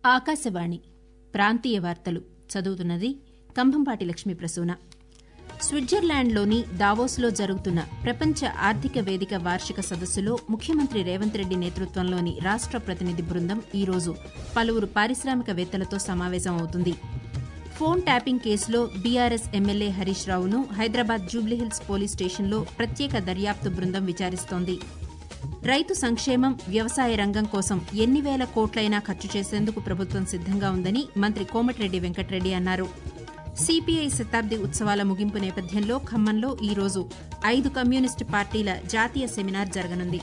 ఆకాశవాణి ప్రాంతీయ వార్తలు చదువుతున్నది కంభంపాటి లక్ష్మీ ప్రసూన స్విట్జర్లాండ్లోని దావోస్లో జరుగుతున్న ప్రపంచ ఆర్థిక వేదిక వార్షిక సదస్సులో ముఖ్యమంత్రి రేవంత్ రెడ్డి నేతృత్వంలోని రాష్ట ప్రతినిధి బృందం ఈరోజు పలువురు పారిశ్రామికవేత్తలతో సమావేశం అవుతుంది ఫోన్ ట్యాపింగ్ కేసులో బీఆర్ఎస్ ఎమ్మెల్యే హరీష్ రావును హైదరాబాద్ జూబ్లీహిల్స్ పోలీస్ స్టేషన్లో ప్రత్యేక దర్యాప్తు బృందం విచారిస్తోంది రైతు సంక్షేమం వ్యవసాయ రంగం కోసం ఎన్ని వేల కోట్లైనా ఖర్చు చేసేందుకు ప్రభుత్వం సిద్దంగా ఉందని మంత్రి కోమటిరెడ్డి వెంకటరెడ్డి అన్నారు సిపిఐ శతాబ్ది ఉత్సవాల ముగింపు నేపథ్యంలో ఖమ్మంలో ఈ రోజు ఐదు కమ్యూనిస్టు పార్టీల జాతీయ సెమినార్ జరగనుంది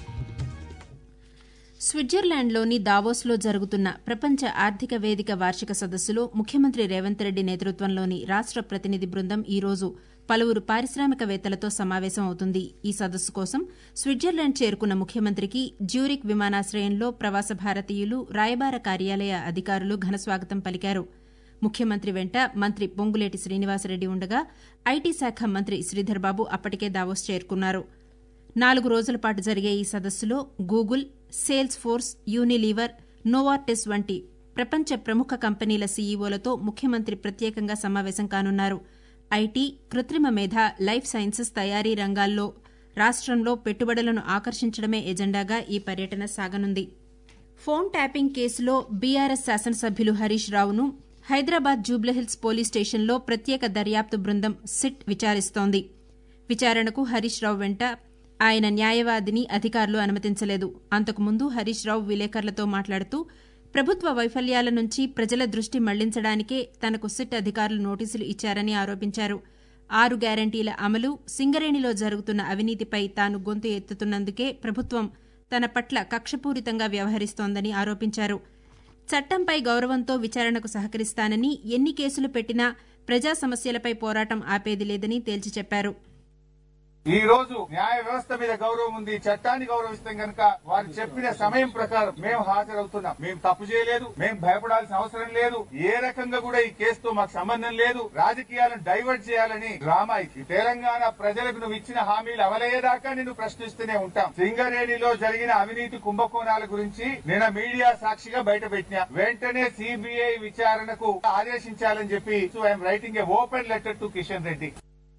స్విట్జర్లాండ్లోని దావోస్లో జరుగుతున్న ప్రపంచ ఆర్థిక వేదిక వార్షిక సదస్సులో ముఖ్యమంత్రి రేవంత్ రెడ్డి నేతృత్వంలోని రాష్ట ప్రతినిధి బృందం ఈ రోజు పలువురు పారిశ్రామికవేత్తలతో సమావేశం అవుతుంది ఈ సదస్సు కోసం స్విట్జర్లాండ్ చేరుకున్న ముఖ్యమంత్రికి జ్యూరిక్ విమానాశ్రయంలో ప్రవాస భారతీయులు రాయబార కార్యాలయ అధికారులు ఘనస్వాగతం పలికారు ముఖ్యమంత్రి వెంట మంత్రి పొంగులేటి శ్రీనివాసరెడ్డి ఉండగా ఐటీ శాఖ మంత్రి శ్రీధర్బాబు అప్పటికే దావోస్ చేరుకున్నారు నాలుగు రోజుల పాటు జరిగే ఈ సదస్సులో Google Salesforce Unilever Novartis వంటి ప్రపంచ ప్రముఖ కంపెనీల సీఈఓలతో ముఖ్యమంత్రి ప్రత్యేకంగా సమావేశం కానున్నారు ఐటీ కృత్రిమ మేధ లైఫ్ సైన్సెస్ తయారీ రంగాల్లో రాష్టంలో పెట్టుబడులను ఆకర్షించడమే ఎజెండాగా ఈ పర్యటన సాగనుంది ఫోన్ ట్యాపింగ్ కేసులో బీఆర్ఎస్ శాసనసభ్యులు హరీష్ రావును హైదరాబాద్ జూబ్లీహిల్స్ పోలీస్ స్టేషన్లో ప్రత్యేక దర్యాప్తు బృందం సిట్ విచారిస్తోంది విచారణకు హరీష్ రావు వెంట ఆయన న్యాయవాదిని అధికారులు అనుమతించలేదు అంతకుముందు హరీష్ రావు విలేకరులతో మాట్లాడుతూ ప్రభుత్వ వైఫల్యాల నుంచి ప్రజల దృష్టి మళ్లించడానికే తనకు సిట్ అధికారులు నోటీసులు ఇచ్చారని ఆరోపించారు ఆరు గ్యారంటీల అమలు సింగరేణిలో జరుగుతున్న అవినీతిపై తాను గొంతు ఎత్తుతున్నందుకే ప్రభుత్వం తన పట్ల కక్షపూరితంగా వ్యవహరిస్తోందని ఆరోపించారు చట్టంపై గౌరవంతో విచారణకు సహకరిస్తానని ఎన్ని కేసులు పెట్టినా ప్రజా సమస్యలపై పోరాటం ఆపేది లేదని తేల్చి చెప్పారు ఈ రోజు న్యాయ వ్యవస్థ మీద గౌరవం ఉంది చట్టాన్ని గౌరవిస్తాం కనుక వారు చెప్పిన సమయం ప్రకారం మేము హాజరవుతున్నాం మేము తప్పు చేయలేదు మేము భయపడాల్సిన అవసరం లేదు ఏ రకంగా కూడా ఈ కేసుతో మాకు సంబంధం లేదు రాజకీయాలను డైవర్ట్ చేయాలని డ్రామా ఇది తెలంగాణ ప్రజలకు నువ్వు ఇచ్చిన హామీలు అవలయ్యేదాకా నిన్ను ప్రశ్నిస్తూనే ఉంటాం సింగరేణిలో జరిగిన అవినీతి కుంభకోణాల గురించి నిన్న మీడియా సాక్షిగా బయట పెట్టినా వెంటనే సిబిఐ విచారణకు ఆదేశించాలని చెప్పి I'm writing a open letter to Kishan Reddy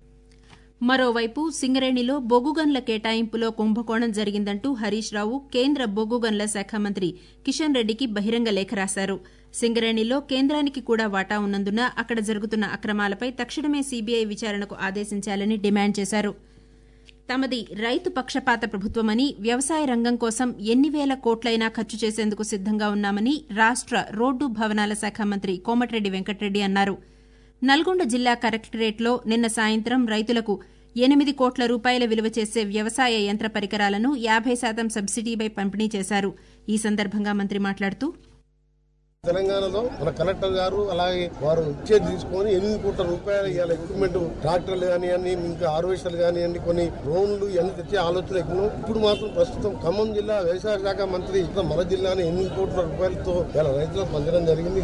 మరోవైపు సింగరేణిలో బొగ్గు గన్ల కేటాయింపులో కుంభకోణం జరిగిందంటూ హరీష్ రావు కేంద్ర బొగ్గు గన్ల శాఖ మంత్రి కిషన్ రెడ్డికి బహిరంగ లేఖ రాశారు సింగరేణిలో కేంద్రానికి కూడా వాటా ఉన్నందున అక్కడ జరుగుతున్న అక్రమాలపై తక్షణమే సీబీఐ విచారణకు ఆదేశించాలని డిమాండ్ చేశారు తమది రైతు పక్షపాత ప్రభుత్వమని వ్యవసాయ రంగం కోసం ఎన్ని వేల కోట్లైనా ఖర్చు చేసేందుకు సిద్దంగా ఉన్నామని రాష్ట రోడ్డు భవనాల శాఖ మంత్రి కోమటిరెడ్డి వెంకటరెడ్డి అన్నారు నల్గొండ జిల్లా కలెక్టరేట్లో నిన్న సాయంత్రం రైతులకు ఎనిమిది కోట్ల రూపాయల విలువ చేసే వ్యవసాయ యంత్ర పరికరాలను యాబై శాతం సబ్సిడీపై పంపిణీ చేశారు ఈ సందర్భంగా మంత్రి మాట్లాడుతూ తెలంగాణలో మన కలెక్టర్ గారు అలాగే వారు ఇచ్చేది తీసుకొని ఎనిమిది కోట్ల రూపాయలు ఇవాళ ఎక్విప్మెంట్ ట్రాక్టర్లు కానివ్వండి ఇంకా హార్వెస్టర్లు కానివ్వండి కొన్ని డ్రోన్లు ఇవన్నీ తెచ్చే ఆలోచన ఎక్కువ ఇప్పుడు మాత్రం ప్రస్తుతం ఖమ్మం జిల్లా వ్యవసాయ శాఖ మంత్రి మన జిల్లాని ఎనిమిది కోట్ల రూపాయలతో ఇవాళ రైతులకు పంచడం జరిగింది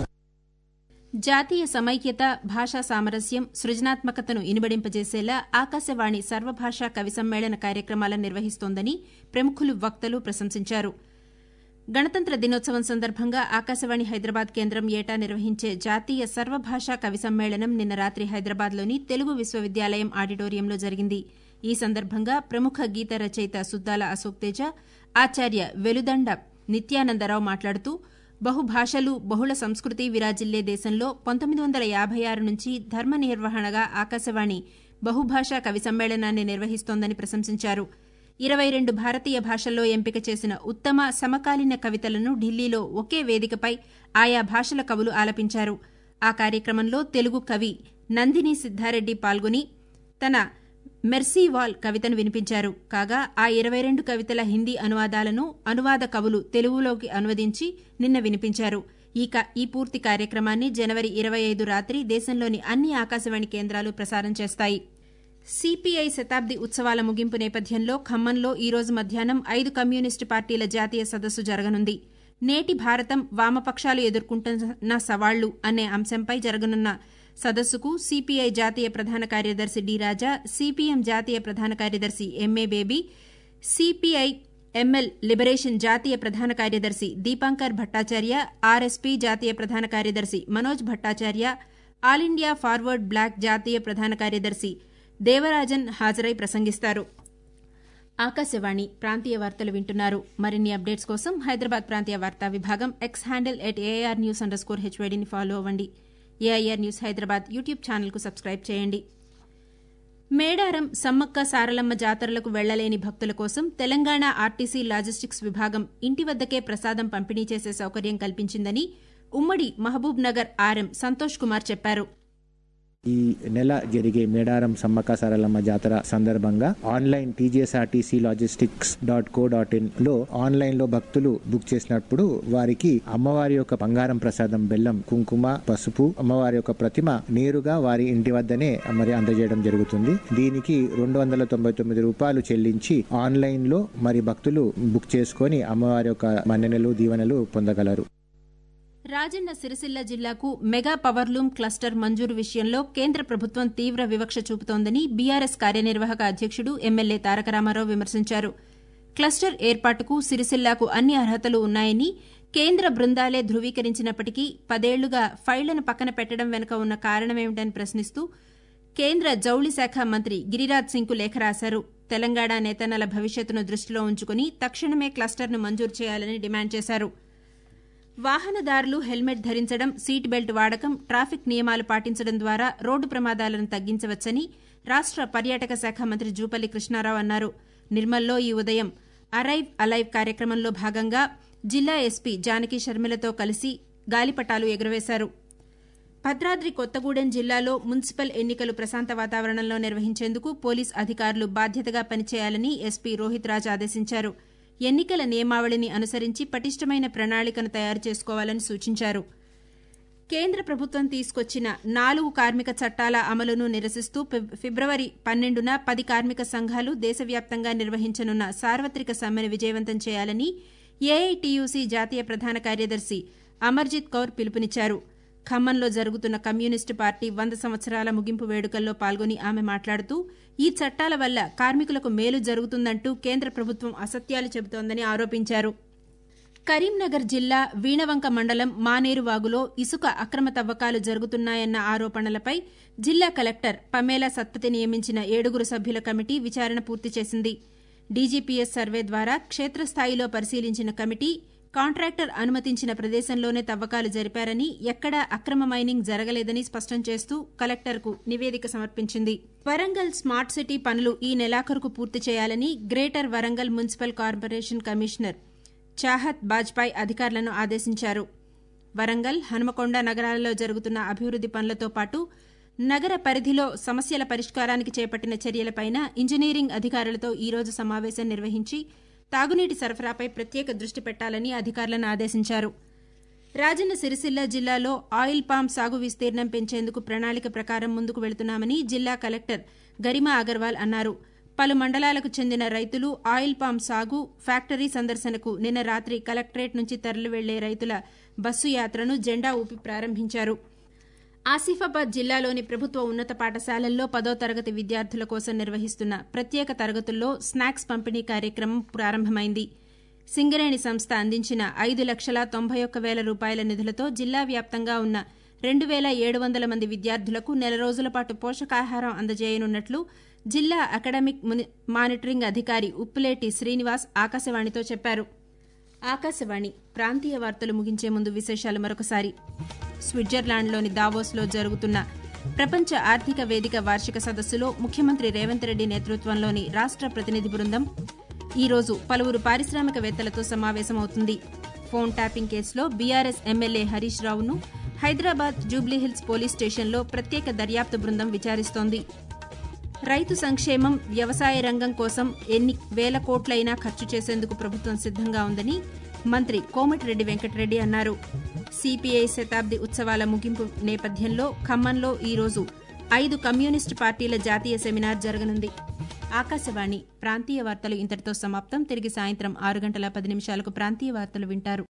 జాతీయ సమైక్యత భాషా సామరస్యం సృజనాత్మకతను ఇనుబడింపజేసేలా ఆకాశవాణి సర్వభాషా కవి సమ్మేళన కార్యక్రమాలను నిర్వహిస్తోందని ప్రముఖులు వక్తలు ప్రశంసించారు గణతంత్ర దినోత్సవం సందర్భంగా ఆకాశవాణి హైదరాబాద్ కేంద్రం ఏటా నిర్వహించే జాతీయ సర్వభాషా కవి సమ్మేళనం నిన్న రాత్రి హైదరాబాద్లోని తెలుగు విశ్వవిద్యాలయం ఆడిటోరియంలో జరిగింది ఈ సందర్భంగా ప్రముఖ గీత రచయిత సుద్దాల అశోక్ తేజ ఆచార్య వెలుదండ నిత్యానందరావు మాట్లాడుతూ బహుభాషలు బహుళ సంస్కృతి విరాజిల్లే దేశంలో పంతొమ్మిది వందల యాభై ఆరు నుంచి ధర్మ నిర్వహణగా ఆకాశవాణి బహుభాషా కవి సమ్మేళనాన్ని నిర్వహిస్తోందని ప్రశంసించారు ఇరవై రెండు భారతీయ భాషల్లో ఎంపిక చేసిన ఉత్తమ సమకాలీన కవితలను ఢిల్లీలో ఒకే వేదికపై ఆయా భాషల కవులు ఆలపించారు ఆ కార్యక్రమంలో తెలుగు కవి నందిని సిద్ధారెడ్డి పాల్గొని తన మెర్సీ వాల్ కవితను వినిపించారు కాగా ఆ ఇరవై రెండు కవితల హిందీ అనువాదాలను అనువాద కవులు తెలుగులోకి అనువదించి నిన్న వినిపించారు ఈ ఈ పూర్తి కార్యక్రమాన్ని జనవరి ఇరవై ఐదు రాత్రి దేశంలోని అన్ని ఆకాశవాణి కేంద్రాలు ప్రసారం చేస్తాయి సిపిఐ శతాబ్ది ఉత్సవాల ముగింపు నేపథ్యంలో ఖమ్మంలో ఈ రోజు మధ్యాహ్నం ఐదు కమ్యూనిస్టు పార్టీల జాతీయ సదస్సు జరగనుంది నేటి భారతం వామపక్షాలు ఎదుర్కొంటున్న సవాళ్లు అనే అంశంపై జరగనున్న సదస్సుకు సిపిఐ జాతీయ ప్రధాన కార్యదర్శి డి రాజా సిపిఎం జాతీయ ప్రధాన కార్యదర్శి M A Baby CPI ML Liberation జాతీయ ప్రధాన కార్యదర్శి దీపాంకర్ భట్టాచార్య ఆర్ఎస్పీ జాతీయ ప్రధాన కార్యదర్శి Manoj Bhattacharya All India Forward Bloc జాతీయ ప్రధాన కార్యదర్శి దేవరాజన్ హాజరై ప్రసంగిస్తారు ఆకాశవాణి ప్రాంతీయ వార్తలు వింటున్నారు మరిన్ని అప్డేట్స్ కోసం హైదరాబాద్ ప్రాంతీయ వార్తా విభాగం X handle at AR news underscore హెచ్వైడీని ఫాలో అవ్వండి ఏఐఆర్ న్యూస్ హైదరాబాద్ యూట్యూబ్ ఛానల్కు సబ్స్క్రైబ్ చేయండి మేడారం సమ్మక్క సారలమ్మ జాతరలకు వెళ్లలేని భక్తుల కోసం తెలంగాణ ఆర్టీసీ లాజిస్టిక్స్ విభాగం ఇంటి వద్దకే ప్రసాదం పంపిణీ చేసే సౌకర్యం కల్పించిందని ఉమ్మడి మహబూబ్ నగర్ ఆర్ఎం సంతోష్ కుమార్ చెప్పారు ఈ నెల జరిగే మేడారం సమ్మక్క సారలమ్మ జాతర సందర్భంగా online TGSRTC logistics dot co dot in లో ఆన్లైన్ లో భక్తులు బుక్ చేసినప్పుడు వారికి అమ్మవారి యొక్క బంగారం ప్రసాదం బెల్లం కుంకుమ పసుపు అమ్మవారి యొక్క ప్రతిమ నేరుగా వారి ఇంటి వద్దనే మరి అందజేయడం జరుగుతుంది దీనికి రెండు వందల తొంభై తొమ్మిది రూపాయలు చెల్లించి ఆన్లైన్ లో మరి భక్తులు బుక్ చేసుకొని అమ్మవారి యొక్క మన్నెనలు దీవెనలు పొందగలరు రాజన్న సిరిసిల్ల జిల్లాకు మెగా పవర్లూమ్ క్లస్టర్ మంజూరు విషయంలో కేంద్ర ప్రభుత్వం తీవ్ర వివక్ష చూపుతోందని బీఆర్ఎస్ కార్యనిర్వాహక అధ్యక్షుడు ఎమ్మెల్యే తారక రామారావు విమర్శించారు క్లస్టర్ ఏర్పాటుకు సిరిసిల్లాకు అన్ని అర్హతలు ఉన్నాయని కేంద్ర బృందాలే ధృవీకరించినప్పటికీ పదేళ్లుగా ఫైళ్లను పక్కన పెట్టడం వెనుక ఉన్న కారణమేమిటని ప్రశ్నిస్తూ కేంద్ర జౌళి శాఖ మంత్రి గిరిరాజ్ సింగ్కు లేఖ రాశారు తెలంగాణ నేతన్నల భవిష్యత్తును దృష్టిలో ఉంచుకుని తక్షణమే క్లస్టర్ను మంజూరు చేయాలని డిమాండ్ చేశారు వాహనదారులు హెల్మెట్ ధరించడం సీట్ బెల్ట్ వాడకం ట్రాఫిక్ నియమాలు పాటించడం ద్వారా రోడ్డు ప్రమాదాలను తగ్గించవచ్చని రాష్ట పర్యాటక శాఖ మంత్రి జూపల్లి కృష్ణారావు అన్నారు నిర్మల్లో ఈ ఉదయం అరైవ్ అలైవ్ కార్యక్రమంలో భాగంగా జిల్లా ఎస్పీ జానకి శర్మిలతో కలిసి గాలిపటాలు ఎగురవేశారు భద్రాద్రి కొత్తగూడెం జిల్లాలో మున్సిపల్ ఎన్నికలు ప్రశాంత వాతావరణంలో నిర్వహించేందుకు పోలీస్ అధికారులు బాధ్యతగా పనిచేయాలని ఎస్పీ రోహిత్ రాజ్ ఆదేశించారు ఎన్నికల నియమావళిని అనుసరించి పటిష్టమైన ప్రణాళికను తయారు చేసుకోవాలని సూచించారు కేంద్ర ప్రభుత్వం తీసుకొచ్చిన నాలుగు కార్మిక చట్టాల అమలును నిరసిస్తూ ఫిబ్రవరి పన్నెండున పది కార్మిక సంఘాలు దేశవ్యాప్తంగా నిర్వహించనున్న సార్వత్రిక సమ్మెను విజయవంతం చేయాలని ఏఐటీయూసీ జాతీయ ప్రధాన కార్యదర్శి అమర్జిత్ కౌర్ పిలుపునిచ్చారు ఖమ్మంలో జరుగుతున్న కమ్యూనిస్టు పార్టీ వంద సంవత్సరాల ముగింపు వేడుకల్లో పాల్గొని ఆమె మాట్లాడుతూ ఈ చట్టాల వల్ల కార్మికులకు మేలు జరుగుతుందంటూ కేంద్ర ప్రభుత్వం అసత్యాలు చెబుతోందని ఆరోపించారు కరీంనగర్ జిల్లా వీణవంక మండలం మానేరువాగులో ఇసుక అక్రమ తవ్వకాలు జరుగుతున్నాయన్న ఆరోపణలపై జిల్లా కలెక్టర్ పమేలా సత్పతి నియమించిన ఏడుగురు సభ్యుల కమిటీ విచారణ పూర్తి చేసింది డీజీపీఎస్ సర్వే ద్వారా క్షేత్రస్థాయిలో పరిశీలించిన కమిటీ కాంట్రాక్టర్ అనుమతించిన ప్రదేశంలోనే తవ్వకాలు జరిపారని ఎక్కడా అక్రమ మైనింగ్ జరగలేదని స్పష్టం చేస్తూ కలెక్టర్కు నివేదిక సమర్పించింది వరంగల్ స్మార్ట్ సిటీ పనులు ఈ నెలాఖరుకు పూర్తి చేయాలని greater Warangal municipal corporation commissioner Chahat Bajpai అధికారులను ఆదేశించారు వరంగల్ హనుమకొండ నగరాలలో జరుగుతున్న అభివృద్ది పనులతో పాటు నగర పరిధిలో సమస్యల పరిష్కారానికి చేపట్టిన చర్యలపైన ఇంజనీరింగ్ అధికారులతో ఈ రోజు సమావేశం నిర్వహించి తాగునీటి సరఫరాపై ప్రత్యేక దృష్టి పెట్టాలని అధికారులను ఆదేశించారు రాజన్న సిరిసిల్ల జిల్లాలో ఆయిల్ పామ్ సాగు విస్తీర్ణం పెంచేందుకు ప్రణాళిక ప్రకారం ముందుకు వెళుతున్నామని జిల్లా కలెక్టర్ గరిమా అగర్వాల్ అన్నారు పలు మండలాలకు చెందిన రైతులు ఆయిల్ పామ్ సాగు ఫ్యాక్టరీ సందర్శనకు నిన్న రాత్రి కలెక్టరేట్ నుంచి తరలి వెళ్లే రైతుల బస్సు యాత్రను జెండా ఊపి ప్రారంభించారు ఆసిఫాబాద్ జిల్లాలోని ప్రభుత్వ ఉన్నత పాఠశాలల్లో పదో తరగతి విద్యార్థుల కోసం నిర్వహిస్తున్న ప్రత్యేక తరగతుల్లో స్నాక్స్ పంపిణీ కార్యక్రమం ప్రారంభమైంది సింగరేణి సంస్థ అందించిన ఐదు లక్షల తొంభై ఒక్క వేల రూపాయల నిధులతో జిల్లా వ్యాప్తంగా ఉన్న రెండు వేల ఏడు వందల మంది విద్యార్థులకు నెల రోజుల పాటు పోషకాహారం అందజేయనున్నట్లు జిల్లా అకాడమిక్ మానిటరింగ్ అధికారి ఉప్పులేటి శ్రీనివాస్ ఆకాశవాణితో చెప్పారు ఆకాశవాణి ప్రాంతీయ వార్తలు ముగించే ముందు విశేషాలు మరొకసారి స్విట్జర్లాండ్లోని దావోస్లో జరుగుతున్న ప్రపంచ ఆర్థిక వేదిక వార్షిక సదస్సులో ముఖ్యమంత్రి రేవంత్ రెడ్డి నేతృత్వంలోని రాష్ట ప్రతినిధి బృందం ఈ రోజు పలువురు పారిశ్రామికవేత్తలతో సమావేశమవుతుంది ఫోన్ ట్యాపింగ్ కేసులో బీఆర్ఎస్ ఎమ్మెల్యే హరీష్ రావును హైదరాబాద్ జూబ్లీహిల్స్ పోలీస్ స్టేషన్లో ప్రత్యేక దర్యాప్తు బృందం విచారిస్తోంది రైతు సంక్షేమం వ్యవసాయ రంగం కోసం ఎన్ని వేల కోట్లైనా ఖర్చు చేసేందుకు ప్రభుత్వం సిద్దంగా ఉందని మంత్రి కోమటిరెడ్డి వెంకటరెడ్డి అన్నారు సిపిఐ శతాబ్ది ఉత్సవాల ముగింపు నేపథ్యంలో ఖమ్మంలో ఈరోజు ఐదు కమ్యూనిస్టు పార్టీల జాతీయ సెమినార్ జరగనుంది ఆకాశవాణి ప్రాంతీయ వార్తలు ఇంతటితో సమాప్తం తిరిగి సాయంత్రం ఆరు గంటల పది నిమిషాలకు ప్రాంతీయ వార్తలు వింటారు